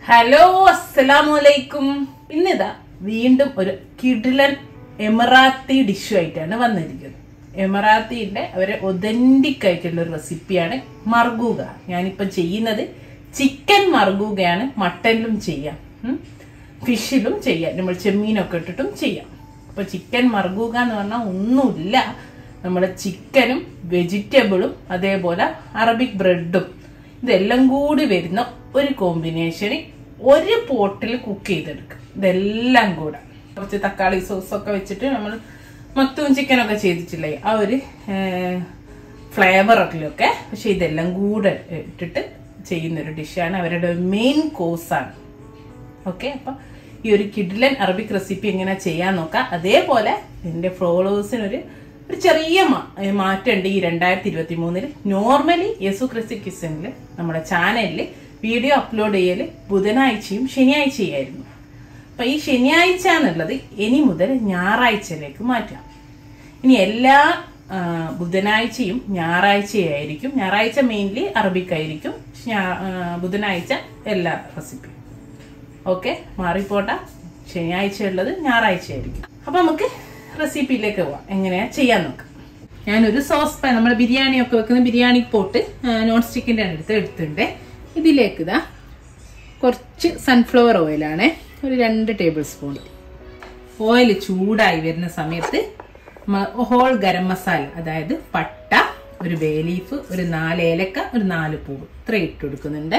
Hello അസ്സലാമലൈക്കും ഇന്നിതാ വീണ്ടും ഒരു കിഡിലൻ എമറാത്തി ഡിഷ് ആയിട്ടാണ് വന്നിരിക്കുന്നത് എമറാത്തിന്റെ ഒരു ഒതന്റിക് ആയിട്ടുള്ള ഒരു റെസിപ്പിയാണ് മർഗൂക ഞാനിപ്പം ചെയ്യുന്നത് ചിക്കൻ മർഗൂകയാണ് മട്ടനിലും ചെയ്യാം ഉം. ഫിഷിലും ചെയ്യാം നമ്മൾ ചെമ്മീനൊക്കെ ഇട്ടിട്ടും ചെയ്യാം അപ്പൊ ചിക്കൻ മർഗൂക എന്ന് പറഞ്ഞാൽ ഒന്നുമില്ല നമ്മുടെ ചിക്കനും വെജിറ്റബിളും അതേപോലെ അറബിക് ബ്രെഡും ഇതെല്ലാം കൂടി വരുന്ന ഒരു കോമ്പിനേഷന് ഒരു പോട്ടിൽ കുക്ക് ചെയ്തെടുക്കും ഇതെല്ലാം കൂടെ കുറച്ച് തക്കാളി സോസൊക്കെ വെച്ചിട്ട് നമ്മൾ മത്തും ചിക്കനൊക്കെ ചെയ്തിട്ടില്ലേ ആ ഒരു ഫ്ലേവറിലൊക്കെ പക്ഷെ ഇതെല്ലാം കൂടെ ഇട്ടിട്ട് ചെയ്യുന്ന ഒരു ഡിഷാണ് അവരുടെ മെയിൻ കോഴ്സാണ് ഓക്കെ അപ്പം ഈ ഒരു കിഡ്ലൻ അറബിക് റെസിപ്പി എങ്ങനെ ചെയ്യാൻ നോക്കാം അതേപോലെ എൻ്റെ ഫോളോവേഴ്സിനൊരു ഒരു ചെറിയ മാ- ഏ, മാറ്റമുണ്ട് ഈ രണ്ടായിരത്തി ഇരുപത്തി മൂന്നില് നോർമലി യേസു ക്രിസ്തി കിച്ചണിൽ നമ്മുടെ ചാനലിൽ വീഡിയോ അപ്ലോഡ് ചെയ്യല് ബുധനാഴ്ചയും ശനിയാഴ്ചയായിരുന്നു അപ്പൊ ഈ ശനിയാഴ്ച എന്നുള്ളത് ഇനി മുതൽ ഞായറാഴ്ചയിലേക്ക് മാറ്റാം ഇനി എല്ലാ ആ, ബുധനാഴ്ചയും ഞായറാഴ്ചയായിരിക്കും ഞായറാഴ്ച മെയിൻലി അറബിക് ആയിരിക്കും ഞാ- ആ, ബുധനാഴ്ച എല്ലാ റെസിപ്പിയും ഓക്കെ മാറിപ്പോട്ട ശനിയാഴ്ച ഉള്ളത് ഞായറാഴ്ച ആയിരിക്കും അപ്പൊ നമുക്ക് റെസിപ്പിയിലേക്ക് പോവാം എങ്ങനെയാ ചെയ്യാൻ നോക്കാം ഞാനൊരു സോസ് പാൻ നമ്മൾ ബിരിയാണി ഒക്കെ വെക്കുന്ന ബിരിയാണി പോട്ട് നോൺ സ്റ്റിക്കിന്റെ അടുത്ത് എടുത്തിട്ടുണ്ട് ഇതിലേക്ക് ഇതാ കുറച്ച് സൺഫ്ലവർ ഓയിലാണ് ഒരു രണ്ട് ടേബിൾ സ്പൂൺ ഓയിൽ ചൂടായി വരുന്ന സമയത്ത് മ- ഹോൾ ഗരം മസാല അതായത് പട്ട ഒരു ബേ ലീഫ് ഒരു നാല് ഏലക്ക ഒരു നാല് പൂവ് ഇത്ര ഇട്ട് കൊടുക്കുന്നുണ്ട്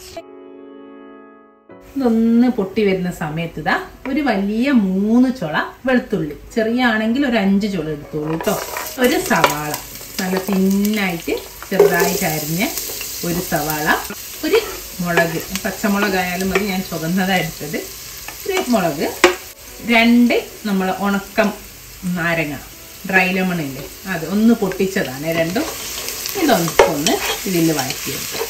ഇതൊന്ന് പൊട്ടി വരുന്ന സമയത്ത് ഇതാ ഒരു വലിയ മൂന്ന് ചുള വെളുത്തുള്ളി ചെറിയ ആണെങ്കിൽ ഒരു അഞ്ച് ചുള എടുത്തോളൂ കേട്ടോ ഒരു സവാള നല്ല തിന്നായിട്ട് ചെറുതായിട്ട് അരിഞ്ഞ ഒരു സവാള ഒരു മുളക് പച്ചമുളകായാലും മതി ഞാൻ ചുവന്നതാണ് എടുത്തത് ഒരു മുളക് രണ്ട് നമ്മൾ ഉണക്കം നാരങ്ങ ഡ്രൈ ലെമൺ ഇല്ലേ അത് ഒന്ന് പൊട്ടിച്ചതാണ് രണ്ടും ഇതൊന്ന് ഇതിൽ വഴറ്റിയെടുക്കും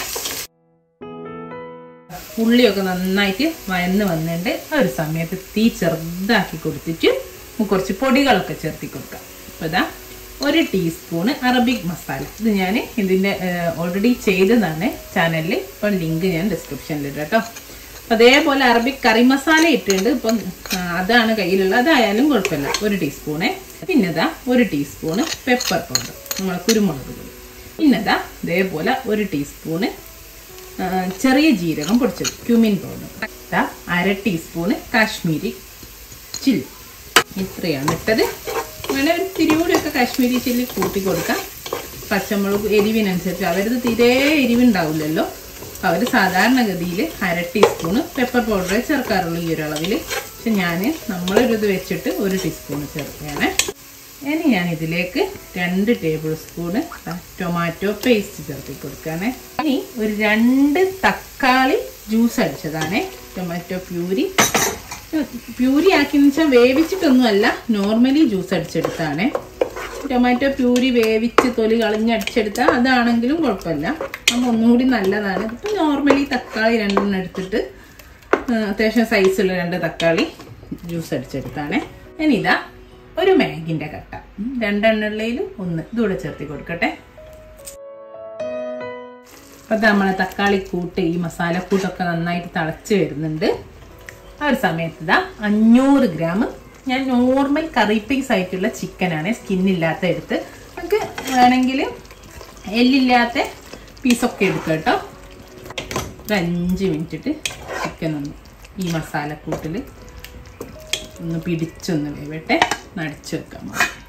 ഉള്ളിയൊക്കെ നന്നായിട്ട് വയന്ന് വന്നിട്ടുണ്ട് ആ ഒരു സമയത്ത് തീ ചെറുതാക്കി കൊടുത്തിട്ട് നമുക്ക് കുറച്ച് പൊടികളൊക്കെ ചേർത്തി കൊടുക്കാം അപ്പോൾ ഇതാ ഒരു ടീസ്പൂണ് അറബിക് മസാല ഇത് ഞാൻ ഇതിൻ്റെ ഓൾറെഡി ചെയ്തതാണ് ചാനലിൽ ഇപ്പം ലിങ്ക് ഞാൻ ഡിസ്ക്രിപ്ഷനിൽ ഇടാം കേട്ടോ അപ്പം അതേപോലെ അറബിക് കറി മസാല ഇട്ടിട്ടുണ്ട് ഇപ്പം ആ, അതാണ് കയ്യിലുള്ള അതായാലും കുഴപ്പമില്ല ഒരു ടീസ്പൂണ് പിന്നെ ഇതാ ഒരു ടീസ്പൂണ് പെപ്പർ പൗഡർ നമ്മളെ കുരുമുളക് പൊടി പിന്നെ ഇതാ ഇതേപോലെ ഒരു ടീസ്പൂണ് ആ, ചെറിയ ജീരകം പൊടിച്ചത് ക്യൂമിൻ പൗഡർ ദാ അര ടീസ്പൂണ് കാശ്മീരി ചില്ലി ഇത്രയാണ് ഇട്ടത് വേണേ ഒരു തിരികൂടിയൊക്കെ കാശ്മീരി ചില്ലി കൂട്ടി കൊടുക്കാം പച്ചമുളക് എരിവിനനുസരിച്ച് അവരത് തീരെ എരിവുണ്ടാവില്ലല്ലോ അവർ സാധാരണഗതിയിൽ അര ടീസ്പൂണ് പെപ്പർ പൗഡർ ചേർക്കാറുള്ളൂ ഈ ഒരു അളവിൽ പക്ഷെ ഞാൻ നമ്മളൊരു ഇത് വെച്ചിട്ട് ഒരു ടീസ്പൂണ് ചേർക്കുകയാണ് ഇനി ഞാൻ ഇതിലേക്ക് രണ്ട് ടേബിൾ സ്പൂണ് ടൊമാറ്റോ പേസ്റ്റ് ചേർത്തി കൊടുക്കുകയാണ് ഇനി ഒരു രണ്ട് തക്കാളി ജ്യൂസ് അടിച്ചതാണ് ടൊമാറ്റോ പ്യൂരി പ്യൂരി ആക്കിയെന്ന് വെച്ചാൽ വേവിച്ചിട്ടൊന്നുമല്ല നോർമലി ജ്യൂസ് അടിച്ചെടുത്താണ് ടൊമാറ്റോ പ്യൂരി വേവിച്ച് തൊലി കളഞ്ഞടിച്ചെടുത്താൽ അതാണെങ്കിലും കുഴപ്പമില്ല അപ്പം ഒന്നുകൂടി നല്ലതാണ് ഇപ്പം നോർമലി തക്കാളി രണ്ടെണ്ണം എടുത്തിട്ട് ആ, അത്യാവശ്യം സൈസുള്ള രണ്ട് തക്കാളി ജ്യൂസ് അടിച്ചെടുത്താണ് ഇനി ഇതാ ഒരു മാഗിന്റെ കട്ട ഉം, രണ്ടെണ്ണുള്ളതിൽ ഒന്ന് ഇതുകൂടെ ചേർത്തി കൊടുക്കട്ടെ അപ്പൊ ഇത് നമ്മളെ തക്കാളി കൂട്ട് ഈ മസാലക്കൂട്ടൊക്കെ നന്നായിട്ട് തിളച്ച് വരുന്നുണ്ട് ആ ഒരു സമയത്ത് ഇതാ അഞ്ഞൂറ് ഗ്രാം ഞാൻ നോർമൽ കറി പീസ് ആയിട്ടുള്ള ചിക്കനാണ് സ്കിന്നില്ലാത്ത എടുത്ത് നമുക്ക് വേണമെങ്കിൽ എല്ലില്ലാത്ത പീസൊക്കെ എടുക്കാം കേട്ടോ ഒരു അഞ്ച് മിനിറ്റ് ഇട്ട് ചിക്കൻ ഒന്ന് ഈ മസാലക്കൂട്ടിൽ ഒന്ന് പിടിച്ചൊന്ന് വേവട്ടെ നടിച്ചു വെക്കാം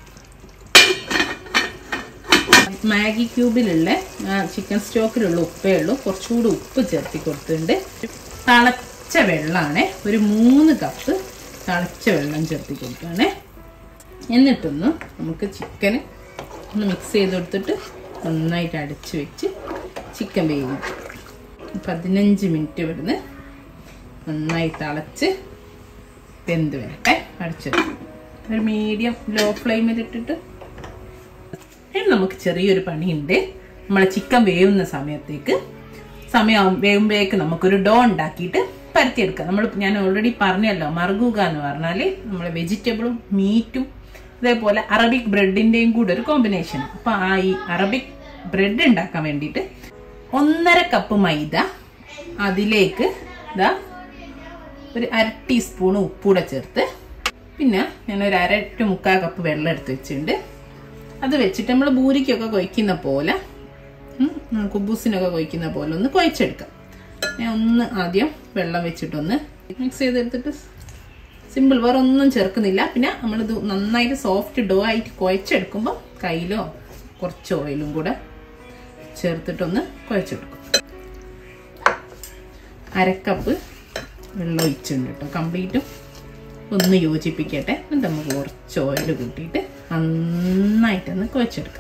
മാഗി ക്യൂബിലുള്ള ചിക്കൻ സ്റ്റോക്കിലുള്ള ഉപ്പേ ഉള്ളൂ കുറച്ചുകൂടി ഉപ്പ് ചേർത്തി കൊടുത്തിട്ടുണ്ട് തിളച്ച വെള്ളമാണ് ഒരു മൂന്ന് കപ്പ് തിളച്ച വെള്ളം ചേർത്തി കൊടുക്കുകയാണ് എന്നിട്ടൊന്ന് നമുക്ക് ചിക്കൻ ഒന്ന് മിക്സ് ചെയ്ത് കൊടുത്തിട്ട് നന്നായിട്ട് അടച്ച് വെച്ച് ചിക്കൻ വേവിക്കും പതിനഞ്ച് മിനിറ്റ് ഇവിടുന്ന് നന്നായി തിളച്ച് വെന്ത് വരട്ടെ അടച്ചു ഒരു മീഡിയം ലോ ഫ്ലെയിമിൽ ഇട്ടിട്ട് ഇനി നമുക്ക് ചെറിയൊരു പണിയുണ്ട് നമ്മളെ ചിക്കൻ വേവുന്ന സമയത്തേക്ക് സമയം വേവുമ്പോഴേക്ക് നമുക്കൊരു ഡോ ഉണ്ടാക്കിയിട്ട് പരത്തിയെടുക്കാം നമ്മൾ ഞാൻ ഓൾറെഡി പറഞ്ഞല്ലോ മറുകുക എന്ന് പറഞ്ഞാൽ നമ്മൾ വെജിറ്റബിളും മീറ്റും അതേപോലെ അറബിക് ബ്രെഡിൻ്റെയും കൂടെ ഒരു കോമ്പിനേഷൻ അപ്പം ആ ഈ അറബിക് ബ്രെഡ് ഉണ്ടാക്കാൻ വേണ്ടിയിട്ട് ഒന്നര കപ്പ് മൈദ അതിലേക്ക് ഇതാ ഒരു അര ടീസ്പൂൺ ഉപ്പൂടെ ചേർത്ത് പിന്നെ ഞാൻ ഒരു അര ടു മുക്കാൽ കപ്പ് വെള്ളം എടുത്ത് വെച്ചിട്ടുണ്ട് അത് വെച്ചിട്ട് നമ്മൾ ബൂരിക്കൊക്കെ കൊയ്ക്കുന്ന പോലെ ഉം, ഉം, കുബൂസിനൊക്കെ കൊയ്ക്കുന്ന പോലെ ഒന്ന് കുഴച്ചെടുക്കാം ഞാൻ ഒന്ന് ആദ്യം വെള്ളം വെച്ചിട്ടൊന്ന് മിക്സ് ചെയ്തെടുത്തിട്ട് സിമ്പിൾ വേറെ ഒന്നും ചേർക്കുന്നില്ല പിന്നെ നമ്മളിത് നന്നായിട്ട് സോഫ്റ്റ് ഡോ ആയിട്ട് കുഴച്ചെടുക്കുമ്പോൾ കയ്യിലോ കുറച്ച് ഓയിലും കൂടെ ചേർത്തിട്ടൊന്ന് കുഴച്ചെടുക്കും അരക്കപ്പ് വെള്ളം ഒഴിച്ചിട്ടുണ്ട് കേട്ടോ കംപ്ലീറ്റും ഒന്ന് യോജിപ്പിക്കട്ടെ എന്നിട്ട് നമുക്ക് കുറച്ച് ഓയിൽ കൂട്ടിയിട്ട് നന്നായിട്ടൊന്ന് കുഴച്ചെടുക്കാം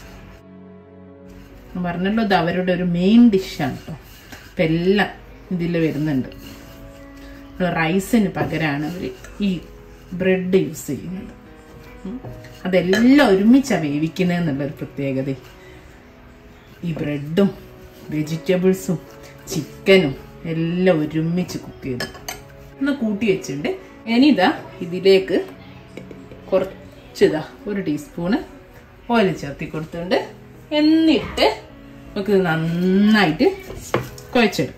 ഞാൻ പറഞ്ഞല്ലോ ഇത് അവരുടെ ഒരു മെയിൻ ഡിഷാണ് കേട്ടോ അപ്പം എല്ലാം ഇതിൽ വരുന്നുണ്ട് റൈസിന് പകരമാണ് അവർ ഈ ബ്രെഡ് യൂസ് ചെയ്യുന്നത് ഉം. അതെല്ലാം ഒരുമിച്ചാണ് വേവിക്കുന്നതെന്നുള്ളൊരു പ്രത്യേകത ഈ ബ്രെഡും വെജിറ്റബിൾസും ചിക്കനും എല്ലാം ഒരുമിച്ച് കുക്ക് ചെയ്തു ഒന്ന് കൂട്ടി വെച്ചിട്ടുണ്ട് ഇനി ഇതാ ഇതിലേക്ക് കുറച്ചിതാ ഒരു ടീസ്പൂണ് ഓയിൽ ചേർത്തി കൊടുത്തിട്ടുണ്ട് എന്നിട്ട് നമുക്ക് ഇത് നന്നായിട്ട് കുഴച്ചെടുക്കാം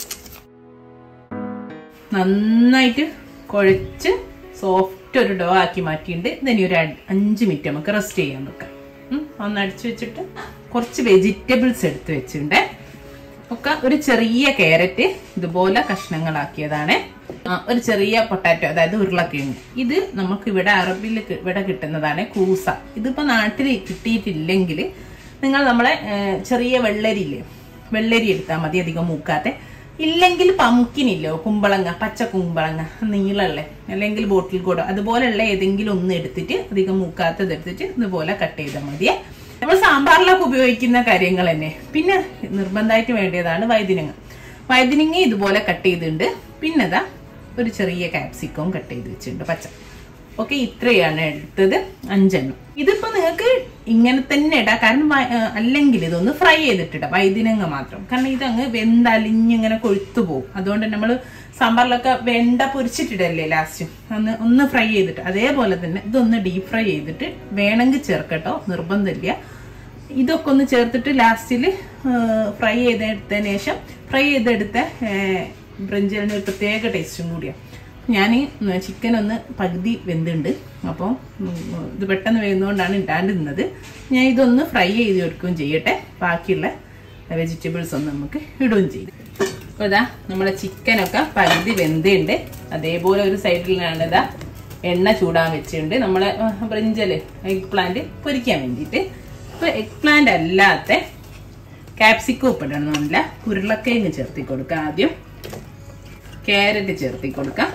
നന്നായിട്ട് കുഴച്ച് സോഫ്റ്റ് ഒരു ഡോ ആക്കി മാറ്റിയിട്ടുണ്ട് ഇതിനി ഒരു അ- അഞ്ച് മിനിറ്റ് നമുക്ക് റെസ്റ്റ് ചെയ്യാൻ വെക്കാം ഉം, ഒന്ന് അടിച്ചു വെച്ചിട്ട് കുറച്ച് വെജിറ്റബിൾസ് എടുത്ത് വെച്ചിട്ടുണ്ട് ഒക്കെ ഒരു ചെറിയ ക്യാരറ്റ് ഇതുപോലെ കഷ്ണങ്ങളാക്കിയതാണ് ആ, ഒരു ചെറിയ പൊട്ടാറ്റോ അതായത് ഉരുളക്കിഴങ്ങ് ഇത് നമുക്ക് ഇവിടെ അറബിൽ കി- ഇവിടെ കിട്ടുന്നതാണ് കൂസ ഇതിപ്പോ നാട്ടിൽ കിട്ടിയിട്ടില്ലെങ്കിൽ നിങ്ങൾ നമ്മളെ ഏ, ചെറിയ വെള്ളരിയില്ലേ വെള്ളരി എടുത്താൽ മതി അധികം മൂക്കാത്തെ ഇല്ലെങ്കിൽ പംകിനില്ലോ കുമ്പളങ്ങ പച്ച കുമ്പളങ്ങ നീളല്ലേ അല്ലെങ്കിൽ ബോട്ടിൽ കൂടോ അതുപോലെയുള്ള ഏതെങ്കിലും ഒന്ന് എടുത്തിട്ട് അധികം മൂക്കാത്തത് എടുത്തിട്ട് ഇതുപോലെ കട്ട് ചെയ്താൽ മതിയേ നമ്മൾ സാമ്പാറിലൊക്കെ ഉപയോഗിക്കുന്ന കാര്യങ്ങൾ തന്നെ പിന്നെ നിർബന്ധമായിട്ട് വേണ്ടതാണ് വൈദ്യനങ്ങ വൈദ്യനങ്ങ ഇതുപോലെ കട്ട് ചെയ്തിട്ടുണ്ട് പിന്നെ അതാ ഒരു ചെറിയ കാപ്സിക്കവും കട്ട് ചെയ്ത് വെച്ചിട്ടുണ്ട് പച്ച ഓക്കെ ഇത്രയാണ് എടുത്തത് അഞ്ചെണ്ണം ഇതിപ്പോ നിങ്ങൾക്ക് ഇങ്ങനെ തന്നെ ഇടാം കാരണം വ- ആ, അല്ലെങ്കിൽ ഇതൊന്ന് ഫ്രൈ ചെയ്തിട്ടിടാം വൈദ്യനങ്ങ മാത്രം കാരണം ഇതങ്ങ് വെന്തലിഞ്ഞിങ്ങനെ കൊഴുത്തു പോകും അതുകൊണ്ട് നമ്മൾ സാമ്പാറിലൊക്കെ വെണ്ട പൊരിച്ചിട്ടിടല്ലേ ലാസ്റ്റ് ഒന്ന് ഒന്ന് ഫ്രൈ ചെയ്തിട്ട് അതേപോലെ തന്നെ ഇതൊന്ന് ഡീപ് ഫ്രൈ ചെയ്തിട്ട് വേണമെങ്കിൽ ചേർക്കട്ടോ നിർബന്ധമില്ല ഇതൊക്കെ ഒന്ന് ചേർത്തിട്ട് ലാസ്റ്റിൽ ഫ്രൈ ചെയ്തെടുത്തതിന് ശേഷം ഫ്രൈ ചെയ്തെടുത്ത ബ്രഞ്ചലിന് ഒരു പ്രത്യേക ടേസ്റ്റും കൂടിയാണ് ഞാൻ ചിക്കൻ ഒന്ന് പകുതി വെന്തുണ്ട് അപ്പോൾ ഇത് പെട്ടെന്ന് വേകുന്നതുകൊണ്ടാണ് ഇടാണ്ടിരുന്നത് ഞാൻ ഇതൊന്ന് ഫ്രൈ ചെയ്ത് കൊടുക്കുകയും ചെയ്യട്ടെ ബാക്കിയുള്ള വെജിറ്റബിൾസ് ഒന്ന് നമുക്ക് ഇടുകയും ചെയ്യും അപ്പോൾ ഇതാ നമ്മുടെ ചിക്കനൊക്കെ പകുതി വെന്തുണ്ട് അതേപോലെ ഒരു സൈഡിലാണ് ഇതാ എണ്ണ ചൂടാൻ വെച്ചിട്ടുണ്ട് നമ്മളെ ബ്രിഞ്ചല് എഗ് പ്ലാന്റ് പൊരിക്കാൻ വേണ്ടിയിട്ട് ഇപ്പോൾ എഗ് പ്ലാന്റ് അല്ലാത്ത ക്യാപ്സിക്കം ഉപ്പിടണമെന്നില്ല ഉരുളക്കിഴങ്ങ് ചേർത്തി കൊടുക്കാം ആദ്യം ക്യാരറ്റ് ചേർത്തി കൊടുക്കാം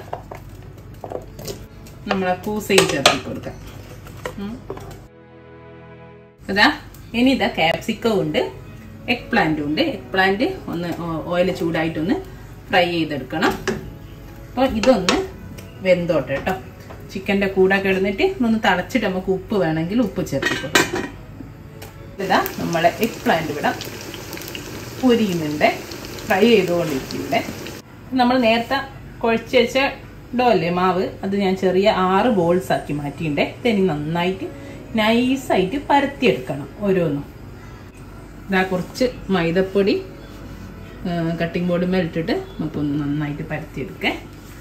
നമ്മളെ പൂസയും ചേർത്തി കൊടുക്കാം ഉം. ഇതാ ഇനി ഇതാ ക്യാപ്സിക്കവും ഉണ്ട് എഗ് പ്ലാന്റും ഉണ്ട് എഗ് പ്ലാന്റ് ഒന്ന് ഓയിൽ ചൂടായിട്ടൊന്ന് ഫ്രൈ ചെയ്തെടുക്കണം അപ്പോൾ ഇതൊന്ന് വെന്തോട്ടെ കേട്ടോ ചിക്കൻ്റെ കൂടെ കിടന്നിട്ട് ഒന്ന് തളച്ചിട്ട് നമുക്ക് ഉപ്പ് വേണമെങ്കിൽ ഉപ്പ് ചേർത്തി കൊടുക്കാം ഇതാ നമ്മളെ എഗ് പ്ലാന്റ് ഇവിടെ പൊരിയുന്നുണ്ട് ഫ്രൈ ചെയ്തുകൊണ്ടിരിക്കുന്നുണ്ട് നമ്മൾ നേരത്തെ കുഴച്ച് വെച്ച ഡോ അല്ലേ മാവ് അത് ഞാൻ ചെറിയ ആറ് ബോൾസ് ആക്കി മാറ്റിയിട്ടുണ്ട് ഇനി നന്നായിട്ട് നൈസായിട്ട് പരത്തിയെടുക്കണം ഓരോന്നും ഇതാ കുറച്ച് മൈദപ്പൊടി കട്ടിംഗ് ബോർഡ് മേലിട്ടിട്ട് നമുക്കൊന്ന് നന്നായിട്ട് പരത്തിയെടുക്കേ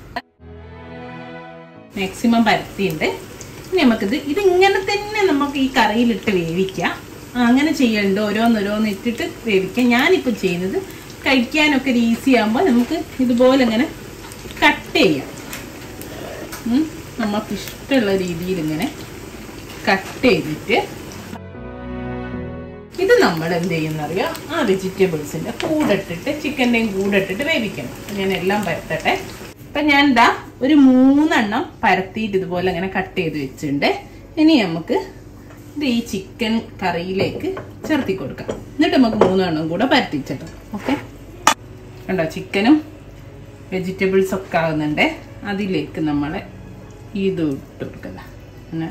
മാക്സിമം പരത്തിയുണ്ട് ഇനി നമുക്കിത് ഇതിങ്ങനെ തന്നെ നമുക്ക് ഈ കറിയിലിട്ട് വേവിക്കാം ആ, അങ്ങനെ ചെയ്യലുണ്ട് ഓരോന്നോരോന്ന് ഇട്ടിട്ട് വേവിക്കാം ഞാനിപ്പോൾ ചെയ്യുന്നത് കഴിക്കാനൊക്കെ ഒരു ഈസി ആകുമ്പോൾ നമുക്ക് ഇതുപോലെ ഇങ്ങനെ കട്ട് ചെയ്യാം ഉം, നമുക്ക് ഇഷ്ടമുള്ള രീതിയിൽ ഇങ്ങനെ കട്ട് ചെയ്തിട്ട് ഇത് നമ്മൾ എന്ത് ചെയ്യുന്നറിയോ ആ വെജിറ്റബിൾസിന്റെ കൂടിട്ടിട്ട് ചിക്കൻ്റെയും കൂടിട്ടിട്ട് വേവിക്കണം ഞാൻ എല്ലാം പരത്തട്ടെ അപ്പൊ ഞാൻ എന്താ ഒരു മൂന്നെണ്ണം പരത്തിയിട്ട് ഇതുപോലെ ഇങ്ങനെ കട്ട് ചെയ്ത് വെച്ചിട്ടുണ്ട് ഇനി നമുക്ക് ഇത് ഈ ചിക്കൻ കറിയിലേക്ക് ചേർത്തി കൊടുക്കാം എന്നിട്ട് നമുക്ക് മൂന്നെണ്ണം കൂടെ പരത്തിച്ചിടാം ഓക്കെ കണ്ടോ ചിക്കനും വെജിറ്റബിൾസ് ഒക്കെ ആകുന്നുണ്ട് അതിലേക്ക് നമ്മൾ ഇത് ഇട്ട് കൊടുക്കുക അങ്ങനെ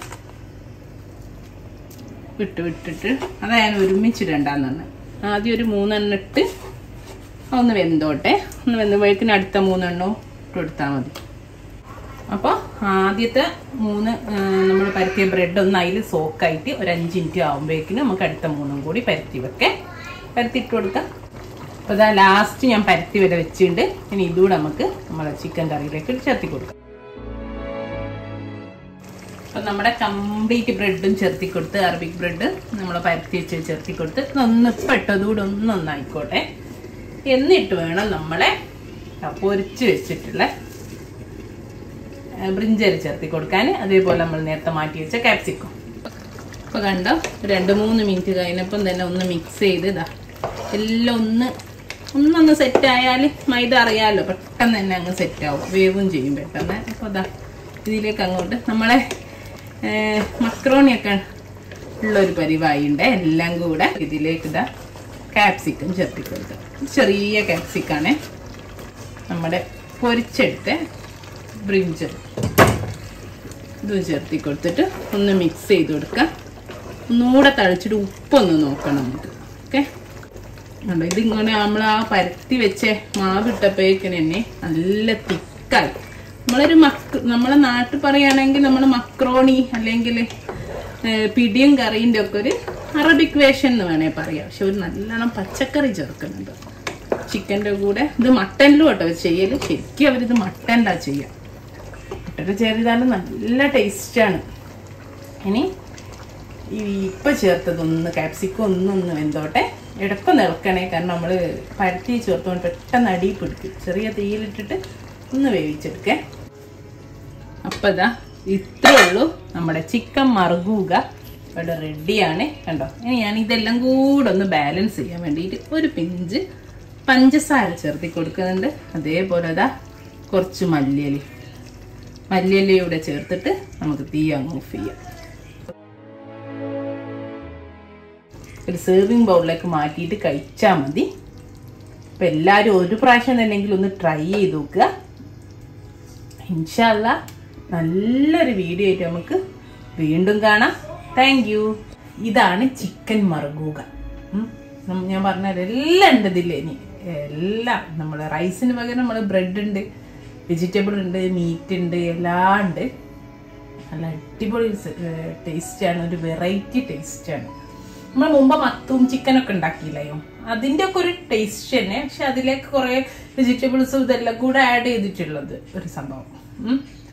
വിട്ട് വിട്ടിട്ട് അതാ ഞാൻ ഒരുമിച്ചിടണ്ടെന്നാണ് ആദ്യം ഒരു മൂന്നെണ്ണം ഇട്ട് ഒന്ന് വെന്തോട്ടെ ഒന്ന് വെന്തുമ്പോഴേക്കിന് അടുത്ത മൂന്നെണ്ണവും ഇട്ട് കൊടുത്താൽ മതി അപ്പോൾ ആദ്യത്തെ മൂന്ന് നമ്മൾ പരത്തിയ ബ്രെഡ് ഒന്ന് അതിൽ സോക്കായിട്ട് ഒരു അഞ്ച് മിനിറ്റ് ആകുമ്പോഴേക്കിന് നമുക്ക് അടുത്ത മൂന്നും കൂടി പരത്തി വെക്കേ പരത്തി ഇട്ട് കൊടുക്കാം അപ്പോൾ ഇതാ ലാസ്റ്റ് ഞാൻ പരത്തി വരെ വെച്ചിട്ടുണ്ട് ഇനി ഇതുകൂടെ നമുക്ക് നമ്മളെ ചിക്കൻ കറിയിലേക്ക് ചേർത്തി കൊടുക്കാം അപ്പം നമ്മുടെ കംപ്ലീറ്റ് ബ്രെഡും ചേർത്തി കൊടുത്ത് അറബിക് ബ്രെഡ് നമ്മൾ പരത്തി വെച്ച് ചേർത്തി കൊടുത്ത് ഒന്ന് പെട്ടതുകൂടെ ഒന്നൊന്നായിക്കോട്ടെ എന്നിട്ട് വേണം നമ്മളെ പൊരിച്ച് വെച്ചിട്ടുള്ള ബ്രിഞ്ചർ ചേർത്തി കൊടുക്കാൻ അതേപോലെ നമ്മൾ നേരത്തെ മാറ്റി വെച്ച ക്യാപ്സിക്കം അപ്പോൾ കണ്ടോ രണ്ട് മൂന്ന് മിനിറ്റ് കഴിഞ്ഞപ്പം തന്നെ ഒന്ന് മിക്സ് ചെയ്ത് ഇതാ എല്ലാം ഒന്ന് ഒന്നൊന്ന് സെറ്റ് ആയാൽ മൈദ അറിയാമല്ലോ പെട്ടെന്ന് തന്നെ അങ്ങ് സെറ്റ് ആവും വേവും ചെയ്യും പെട്ടെന്ന് അപ്പോൾ ഇതാ ഇതിലേക്ക് അങ്ങോട്ട് നമ്മളെ മക്രോണിയൊക്കെ ഉള്ളൊരു പരിപാടിയുണ്ട് എല്ലാം കൂടെ ഇതിലേക്ക് ഇതാ ക്യാപ്സിക്കം ചേർത്തി കൊടുക്കുക ചെറിയ ക്യാപ്സിക്കാണ് നമ്മുടെ പൊരിച്ചെടുത്ത ബ്രിഞ്ച് ഇതും ചേർത്തി കൊടുത്തിട്ട് ഒന്ന് മിക്സ് ചെയ്ത് കൊടുക്കുക ഒന്നുകൂടെ തളിച്ചിട്ട് ഉപ്പൊന്ന് നോക്കണം നമുക്ക് ഓക്കെ കണ്ടോ ഇതിങ്ങനെ നമ്മൾ ആ പരത്തി വെച്ച മാവിട്ടപ്പോഴേക്കിന് തന്നെ നല്ല തിക്കായി നമ്മളൊരു മക്ക് നമ്മളെ നാട്ടിൽ പറയുകയാണെങ്കിൽ നമ്മൾ മക്രോണി അല്ലെങ്കിൽ പിടിയും കറീൻ്റെ ഒക്കെ ഒരു അറബിക് വേഷൻ എന്ന് വേണേൽ പറയാം പക്ഷെ ഒരു നല്ലോണം പച്ചക്കറി ചേർക്കുന്നുണ്ട് ചിക്കൻ്റെ കൂടെ ഇത് മട്ടനിലും കേട്ടോ ചെയ്യൽ ശരിക്കും അവരിത് മട്ടനിലാണ് ചെയ്യുക മട്ടൻ്റെ ചേർത്താലും നല്ല ടേസ്റ്റാണ് ഇനി ഈ ഇപ്പം ചേർത്തതൊന്ന് ക്യാപ്സിക്കം ഒന്നൊന്ന് വെന്തോട്ടെ ഇടപ്പം നിളക്കണേ കാരണം നമ്മൾ പരത്തി ചേർത്തുകൊണ്ട് പെട്ടെന്ന് അടി പിടിക്കും ചെറിയ തീയിലിട്ടിട്ട് ഒന്ന് വേവിച്ചെടുക്കേ അപ്പം ഇതാ ഇത്രേ ഉള്ളൂ നമ്മുടെ ചിക്കൻ മറുകൂക ഇവിടെ റെഡിയാണ് കണ്ടോ ഇനി ഞാൻ ഇതെല്ലാം കൂടെ ഒന്ന് ബാലൻസ് ചെയ്യാൻ വേണ്ടിയിട്ട് ഒരു പിഞ്ച് പഞ്ചസാര ചേർത്തി കൊടുക്കുന്നുണ്ട് അതേപോലെ അതാ കുറച്ച് മല്ലിയലി മല്ലിയലിയൂടെ ചേർത്തിട്ട് നമുക്ക് തീ അങ്ങ് ഓഫ് ചെയ്യാം ഒരു സേവിങ് ബൗളിലേക്ക് മാറ്റിയിട്ട് കഴിച്ചാൽ മതി അപ്പം എല്ലാവരും ഒരു പ്രാവശ്യം തന്നെങ്കിലും ഒന്ന് ട്രൈ ചെയ്ത് നോക്കുക ഇൻഷല്ല നല്ലൊരു വീഡിയോ ആയിട്ട് നമുക്ക് വീണ്ടും കാണാം താങ്ക് യു ഇതാണ് ചിക്കൻ മറുകൂക ഞാൻ പറഞ്ഞത് എല്ലാം ഉണ്ട് ഇതില്ലേ ഇനി എല്ലാം നമ്മൾ റൈസിന് പകരം നമ്മൾ ബ്രെഡ് ഉണ്ട് വെജിറ്റബിൾ ഉണ്ട് മീറ്റ് ഉണ്ട് എല്ലാം ഉണ്ട് നല്ല അടിപൊളി ടേസ്റ്റാണ് ഒരു വെറൈറ്റി ടേസ്റ്റാണ് നമ്മൾ മുമ്പ് മത്തും ചിക്കനൊക്കെ ഉണ്ടാക്കിയില്ലയോ അതിൻ്റെ ഒക്കെ ഒരു ടേസ്റ്റ് തന്നെ പക്ഷെ അതിലേക്ക് കുറേ വെജിറ്റബിൾസും ഇതെല്ലാം കൂടെ ആഡ് ചെയ്തിട്ടുള്ളത് ഒരു സംഭവം ഉം.